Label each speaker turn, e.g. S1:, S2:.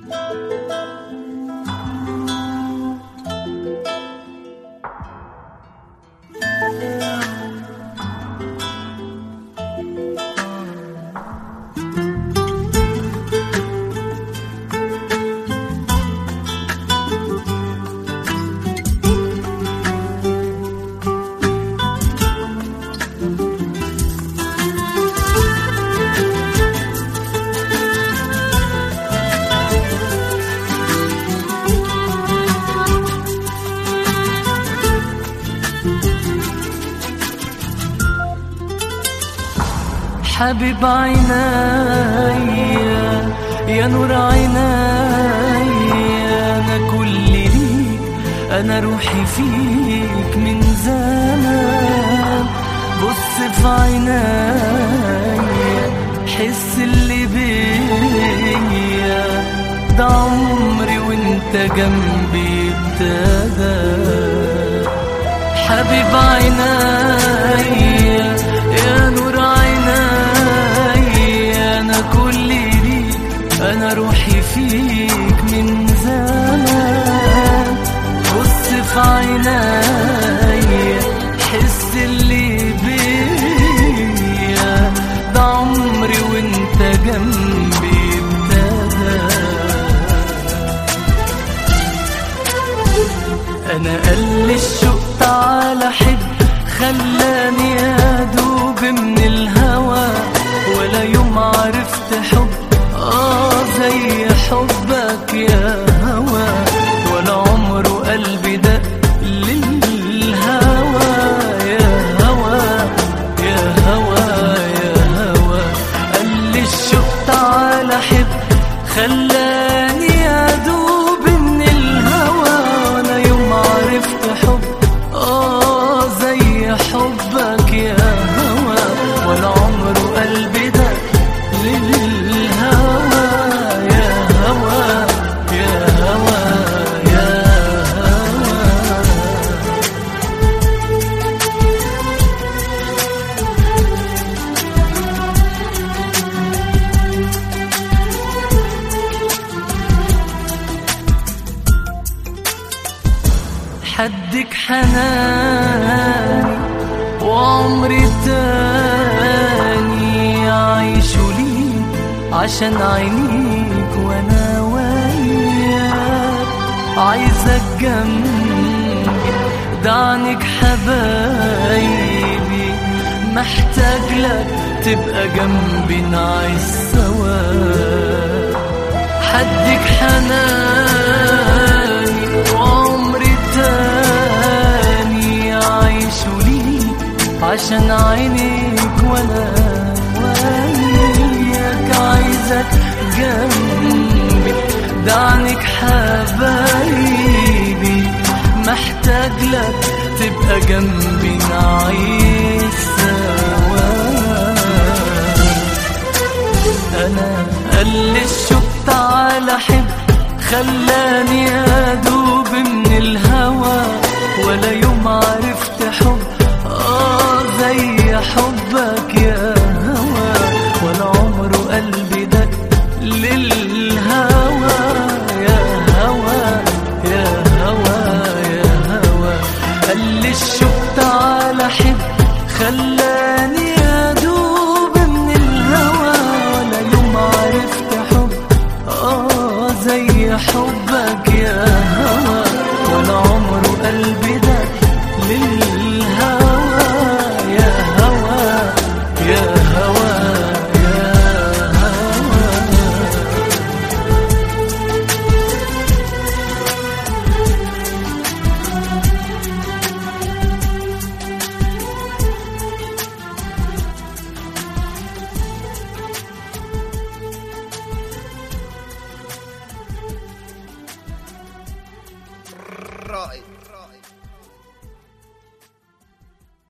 S1: حبيب عينيا يا نور عينيا انا كل ليك انا روحي فيك من زمان بص في عينيا حس اللي بيا ده عمري وانت جنبي ابتدى حبيب عينيا يا نور عينيا انا كل ليك انا روحي فيك من زمان بص في عينيا حس اللي بيا ده عمري وانت جنبي ابتدى انا قل الشوق تعالى حب خلاني ادوب من الهوى ولا يوم عرفت حب اه زي حبك يا هوى ولا عمره قلبي دق للهوى يا هوى يا هوى يا هوى قال لي الشوق تعالى حب خلاني ادوب من الهوى ولا يوم عرفت حب اه زي حبك يا هوى ولا عمره قلبي ده للهوى يا هوى يا هوى يا هوى حدك حناني وعمري تاني عايش ليك عشان عينيك وانا وياك عايزك جنبي دعنك حبايبي محتاج لك تبقى جنبي نعيش سوا حدك حناني وعمري تاني عايش ليك عشان عينيك وانا وياك عايزك جنبي دعنك حبايبي محتاج لك تبقى جنبي نعيش سوا انا قل الشوق تعالى حب خلاني ادوب من الهوى ولا يوم عرفت حب اه زي حبك يا هوى ولا عمره قلبي دق للهوى يا هوى يا هوى يا هوى قال لي الشوق تعالى حب خلاني ادوب من الهوى ولا يوم عرفت حب اه زي حبك يا هوى ولا عمره قلبي ده لله